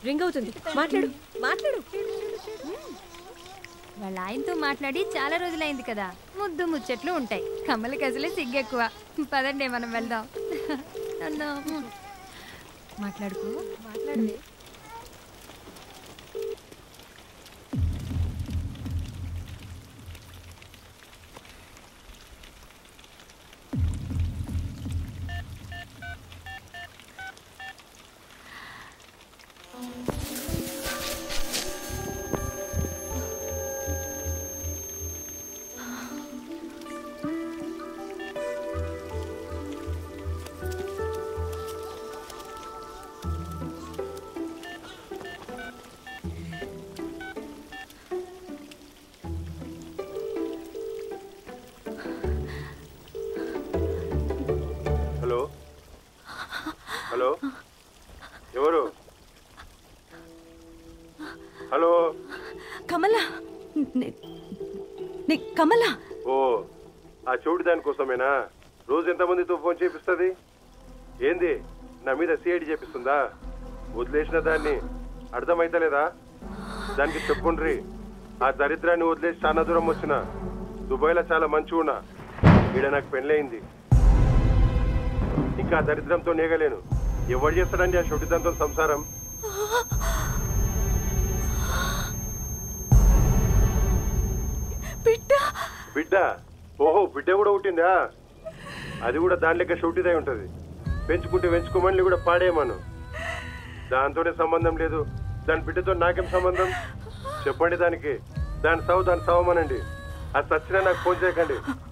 ring అవుతుంది మాట్లాడు మాట్లాడు వాళ్ళ ఆయనతో మాట్లాడి చాలా రోజులైంది కదా ముద్దు ముచ్చట్లు ఉంటాయి కమ్మలకి అసలే సిగ్గెక్కువ పదండి మనం వెళ్దాం అన్నా మాట్లాడుకో మాట్లాడు హలో హలో ఎవరు హలో కమల నే- నే కమల ఓ ఆ చోటు దానికోసమేనా రోజు ఎంతమందితో ఫోన్ చేపిస్తుంది ఏంది నా మీద సిఐడి చేపిస్తుందా వదిలేసిన దాన్ని అర్థమైతలేదా దానికి చెప్పుండ్రి ఆ దరిద్రాన్ని వదిలేసి చాలా దూరం వచ్చిన దుబాయ్లో చాలా మంచిగా ఉన్నా ఈడ నాకు పెళ్ళయింది ఇంకా ఆ దరిద్రంతో నేగలేను ఎవరు చేస్తాడండి ఆ షొటిదంతో సంసారం బిడ్డ బిడ్డ ఓహో బిడ్డ కూడా పుట్టిందా అది కూడా దాని లెక్క షూటిదై ఉంటది పెంచుకుంటే పెంచుకోమని కూడా పాడేయమను దాంతోనే సంబంధం లేదు దాని బిడ్డతో నాకేం సంబంధం చెప్పండి దానికి దాని సావు దాని సావమనండి అది సచ్చినా నాకు ఫోన్ చేయకండి